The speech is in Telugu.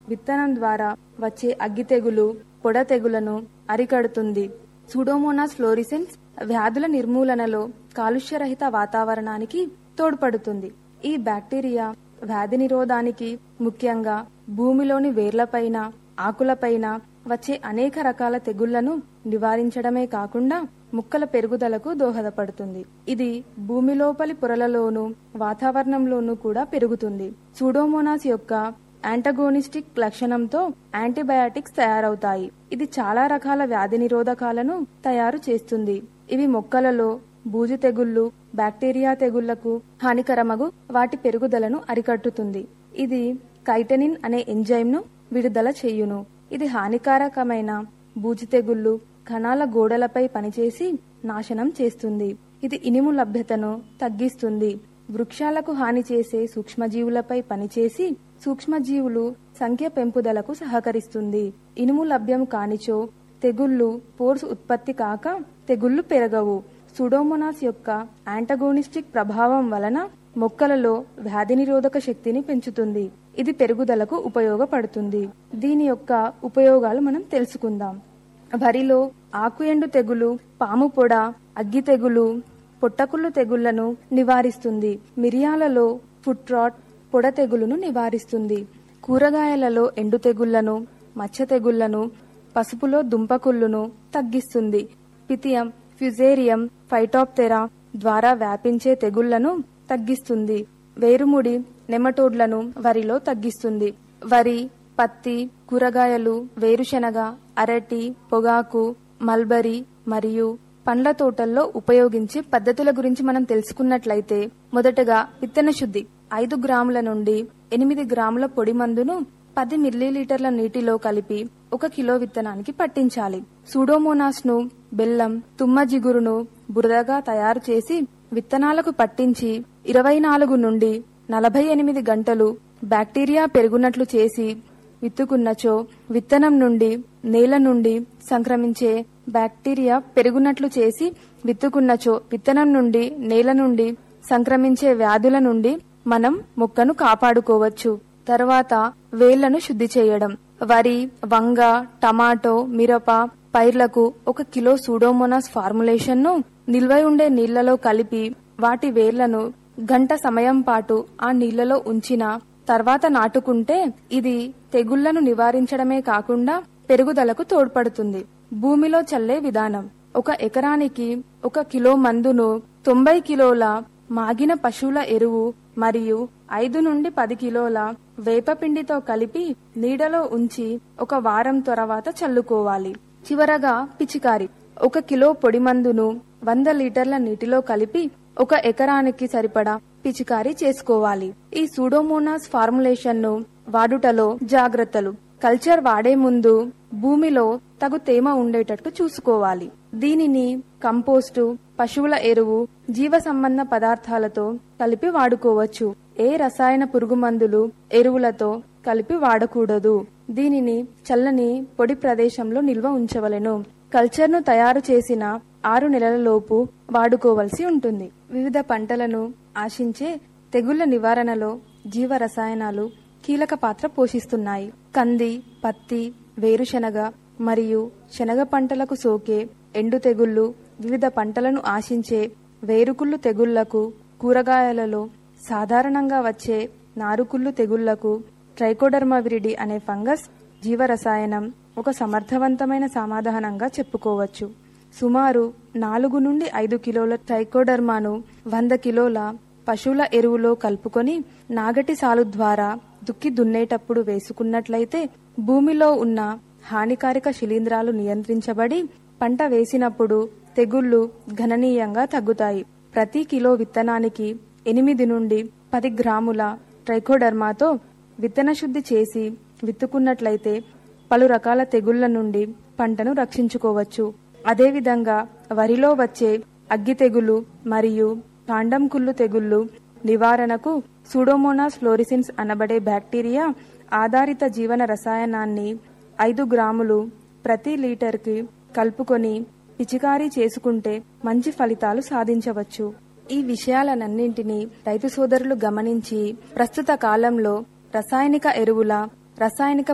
విత్తనం ద్వారా వచ్చే అగ్గి తెగులు పొడ తెగులను అరికడుతుంది సూడోమోనాస్ ఫ్లోరిసెన్స్ వ్యాధుల నిర్మూలనలో కాలుష్యరహిత వాతావరణానికి తోడ్పడుతుంది ఈ బ్యాక్టీరియా వ్యాధి నిరోధానికి ముఖ్యంగా భూమిలోని వేర్లపైన ఆకులపైన వచ్చే అనేక రకాల తెగుళ్లను నివారించడమే కాకుండా ముక్కల పెరుగుదలకు దోహదపడుతుంది ఇది భూమి లోపలి పొరలలోనూ వాతావరణంలోనూ కూడా పెరుగుతుంది సూడోమోనాస్ యొక్క యాంటగోనిస్టిక్ లక్షణంతో యాంటీబయాటిక్స్ తయారవుతాయి ఇది చాలా రకాల వ్యాధి నిరోధకాలను తయారు చేస్తుంది ఇవి మొక్కలలో బూజు తెగుళ్లు బ్యాక్టీరియా తెగుళ్లకు హానికరమగు వాటి పెరుగుదలను అరికట్టుతుంది ఇది కైటనిన్ అనే ఎంజైమ్ ను విడుదల చేయును ఇది హానికారకమైన బూజు తెగుళ్లు కణాల గోడలపై పనిచేసి నాశనం చేస్తుంది ఇది ఇనుము లభ్యతను తగ్గిస్తుంది వృక్షాలకు హాని చేసే సూక్ష్మజీవులపై పనిచేసి సూక్ష్మజీవులు సంఖ్య పెంపుదలకు సహకరిస్తుంది ఇనుము లభ్యం కానిచో తెగుళ్లు పోర్స్ ఉత్పత్తి కాక తెగుళ్లు పెరగవు సుడోమోనాస్ యొక్క యాంటగోనిస్టిక్ ప్రభావం వలన మొక్కలలో వ్యాధి నిరోధక శక్తిని పెంచుతుంది ఇది పెరుగుదలకు ఉపయోగపడుతుంది దీని యొక్క ఉపయోగాలు మనం తెలుసుకుందాం వరిలో ఆకు ఎండు తెగులు పాము పొడ అగ్గి తెగులు పొట్టకుళ్ళు తెగుళ్లను నివారిస్తుంది మిరియాలలో ఫుట్ రాట్ పొడ తెగులును నివారిస్తుంది కూరగాయలలో ఎండు తెగుళ్లను మచ్చ తెగుళ్లను పసుపులో దుంపకుళ్ళును తగ్గిస్తుంది పితియం ఫ్యుజేరియం ఫైటాప్తెరా ద్వారా వ్యాపించే తెగుళ్లను తగ్గిస్తుంది వేరుముడి నెమటోడ్లను వరిలో తగ్గిస్తుంది వరి పత్తి కూరగాయలు వేరుశెనగ అరటి పొగాకు మల్బరీ మరియు పండ్ల తోటల్లో ఉపయోగించే పద్ధతుల గురించి మనం తెలుసుకున్నట్లయితే మొదటగా విత్తన శుద్ధి ఐదు గ్రాముల నుండి ఎనిమిది గ్రాముల పొడి మందును పది మిల్లీలీటర్ల నీటిలో కలిపి ఒక కిలో విత్తనానికి పట్టించాలి సూడోమోనాస్ ను బెల్లం తుమ్మ జిగురును బురదగా తయారు చేసి విత్తనాలకు పట్టించి ఇరవై నాలుగు నుండి నలభై ఎనిమిది గంటలు బ్యాక్టీరియా పెరుగునట్లు చేసి విత్తుకున్నచో విత్తనం నుండి నేల నుండి సంక్రమించే బ్యాక్టీరియా పెరుగునట్లు చేసి విత్తుకున్నచో విత్తనం నుండి నేల నుండి సంక్రమించే వ్యాధుల నుండి మనం మొక్కను కాపాడుకోవచ్చు తర్వాత వేళ్లను శుద్ధి చేయడం వరి వంగ టమాటో మిరప పైర్లకు ఒక కిలో సూడోమోనాస్ ఫార్ములేషన్ ను నిల్వై ఉండే నీళ్లలో కలిపి వాటి వేర్లను గంట సమయం పాటు ఆ నీళ్లలో ఉంచిన తర్వాత నాటుకుంటే ఇది తెగుళ్లను నివారించడమే కాకుండా పెరుగుదలకు తోడ్పడుతుంది భూమిలో చల్లే విధానం ఒక ఎకరానికి ఒక కిలో మందును తొంభై కిలోల మాగిన పశువుల ఎరువు మరియు ఐదు నుండి పది కిలోల వేపపిండితో కలిపి నీడలో ఉంచి ఒక వారం తర్వాత చల్లుకోవాలి చివరగా పిచికారి ఒక కిలో పొడి మందును వంద లీటర్ల నీటిలో కలిపి ఒక ఎకరానికి సరిపడా పిచికారీ చేసుకోవాలి ఈ సూడోమోనాస్ ఫార్ములేషన్ ను వాడుటలో జాగ్రత్తలు కల్చర్ వాడే ముందు భూమిలో తగు తేమ ఉండేటట్టు చూసుకోవాలి దీనిని కంపోస్టు పశువుల ఎరువు జీవ సంబంధ పదార్థాలతో కలిపి వాడుకోవచ్చు ఏ రసాయన పురుగు మందులు ఎరువులతో కలిపి వాడకూడదు దీనిని చల్లని పొడి ప్రదేశంలో నిల్వ ఉంచవలెను కల్చర్ ను తయారు చేసిన ఆరు నెలలలోపు వాడుకోవలసి ఉంటుంది వివిధ పంటలను ఆశించే తెగుళ్ల నివారణలో జీవ రసాయనాలు కీలక పాత్ర పోషిస్తున్నాయి కంది పత్తి వేరుశనగ మరియు శనగ పంటలకు సోకే ఎండు తెగుళ్లు వివిధ పంటలను ఆశించే వేరుకుళ్ళు తెగుళ్లకు కూరగాయలలో సాధారణంగా వచ్చే నారుకుళ్ళు తెగుళ్లకు ట్రైకోడర్మా విరిడి అనే ఫంగస్ జీవరసాయనం ఒక సమర్థవంతమైన సమాధానంగా చెప్పుకోవచ్చు సుమారు నాలుగు నుండి ఐదు కిలోల ట్రైకోడర్మాను వంద కిలోల పశువుల ఎరువులో కలుపుకొని నాగటి సాలు ద్వారా దుక్కి దున్నేటప్పుడు వేసుకున్నట్లయితే భూమిలో ఉన్న హానికారక శిలీంధ్రాలు నియంత్రించబడి పంట వేసినప్పుడు తెగుళ్లు గణనీయంగా తగ్గుతాయి ప్రతి కిలో విత్తనానికి ఎనిమిది నుండి పది గ్రాముల ట్రైకోడర్మాతో విత్తన శుద్ధి చేసి విత్తుకున్నట్లయితే పలు రకాల తెగుళ్ల నుండి పంటను రక్షించుకోవచ్చు అదేవిధంగా వరిలో వచ్చే అగ్గి తెగులు మరియు కాండం కుళ్ళు తెగుళ్లు నివారణకు సూడోమోనాస్ ఫ్లోరిసిన్స్ అనబడే బ్యాక్టీరియా ఆధారిత జీవన రసాయనాన్ని ఐదు గ్రాములు ప్రతి లీటర్కి కలుపుకొని పిచికారీ చేసుకుంటే మంచి ఫలితాలు సాధించవచ్చు ఈ విషయాలనన్నింటినీ రైతు సోదరులు గమనించి ప్రస్తుత కాలంలో రసాయనిక ఎరువుల రసాయనిక